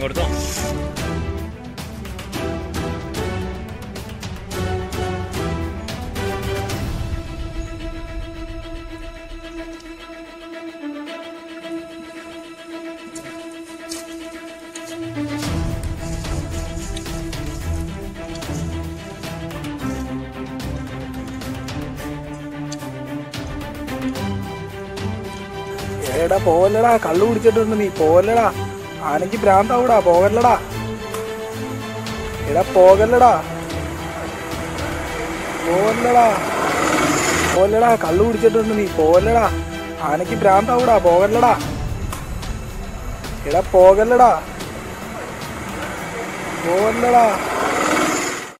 കൊടുത്തോ ഏടാ പോവല്ലടാ കള്ളു കുടിച്ചിട്ടുണ്ട് നീ പോവല്ലടാ ആനയ്ക്ക് ഭ്രാന്താവൂടാ പോകല്ലടാ എടാ പോകല്ലടാ പോവല്ലടാ പോവല്ലടാ കള്ളു കുടിച്ചിട്ടുണ്ട് നീ പോവല്ലടാ ആനയ്ക്ക് ഭ്രാന്താവൂടാ പോകല്ലടാ എടാ പോകല്ലടാ പോവല്ലടാ